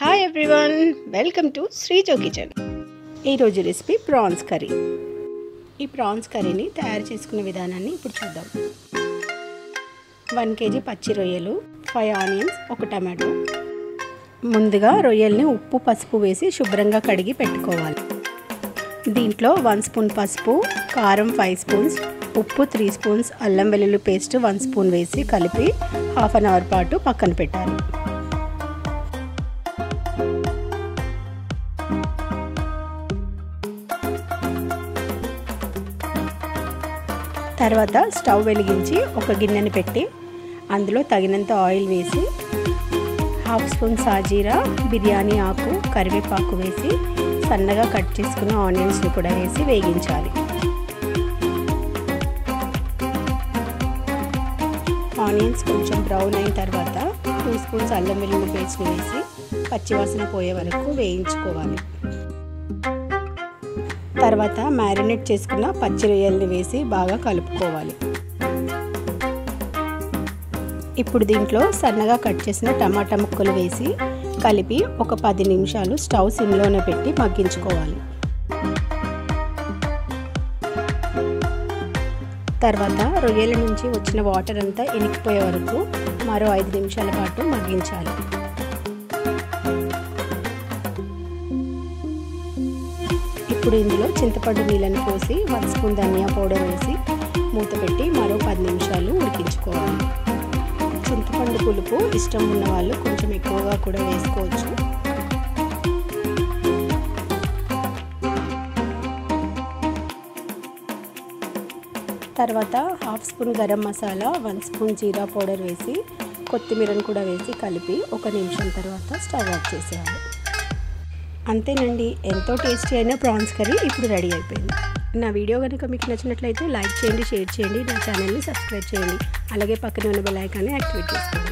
hi everyone welcome to Sreejo kitchen ఈరోజు recipe prawns curry ఈ prawns కర్రీని తయారు చేసుకునే విధానాన్ని ఇప్పుడు చూద్దాం వన్ కేజీ పచ్చి రొయ్యలు ఫైవ్ ఆనియన్స్ ఒక టమాటో ముందుగా రొయ్యల్ని ఉప్పు పసుపు వేసి శుభ్రంగా కడిగి పెట్టుకోవాలి దీంట్లో వన్ స్పూన్ పసుపు కారం ఫైవ్ స్పూన్స్ ఉప్పు త్రీ స్పూన్స్ అల్లం వెల్లుల్లి పేస్ట్ వన్ స్పూన్ వేసి కలిపి హాఫ్ అన్ అవర్ పాటు పక్కన పెట్టాలి తర్వాత స్టవ్ వెలిగించి ఒక గిన్నెని పెట్టి అందులో తగినంత ఆయిల్ వేసి హాఫ్ స్పూన్ సాజీరా బిర్యానీ ఆకు కరివేపాకు వేసి సన్నగా కట్ చేసుకున్న ఆనియన్స్ని కూడా వేసి వేగించాలి ఆనియన్స్ కొంచెం బ్రౌన్ అయిన తర్వాత టూ స్పూన్స్ అల్లం వెల్లుల్లి పేస్ట్ని వేసి పచ్చివాసన పోయే వరకు వేయించుకోవాలి తర్వాత మ్యారినేట్ చేసుకున్న పచ్చి రొయ్యల్ని వేసి బాగా కలుపుకోవాలి ఇప్పుడు దీంట్లో సన్నగా కట్ చేసిన టమాటా ముక్కలు వేసి కలిపి ఒక పది నిమిషాలు స్టవ్ సిమ్లోనే పెట్టి మగ్గించుకోవాలి తర్వాత రొయ్యల నుంచి వచ్చిన వాటర్ అంతా ఇనికిపోయే వరకు మరో ఐదు నిమిషాల పాటు మగ్గించాలి ఇప్పుడు ఇందులో చింతపండు నీళ్ళని పోసి వన్ స్పూన్ ధనియా పౌడర్ వేసి మూత పెట్టి మరో పది నిమిషాలు ఉడికించుకోవాలి చింతపండు పులుపు ఇష్టం ఉన్న వాళ్ళు కొంచెం ఎక్కువగా కూడా వేసుకోవచ్చు తర్వాత half spoon garam masala one spoon jeera powder వేసి కొత్తిమీరను కూడా వేసి కలిపి ఒక నిమిషం తర్వాత స్టవ్ ఆఫ్ చేసేయాలి అంతేనండి ఎంతో టేస్టీ అయిన ప్రాన్స్ కర్రీ ఇప్పుడు రెడీ అయిపోయింది నా వీడియో కనుక మీకు నచ్చినట్లయితే లైక్ చేయండి షేర్ చేయండి నా ఛానల్ని సబ్స్క్రైబ్ చేయండి అలాగే పక్కనే ఉన్న బెల్ ఐకాన్ని యాక్టివేట్ చేసుకోండి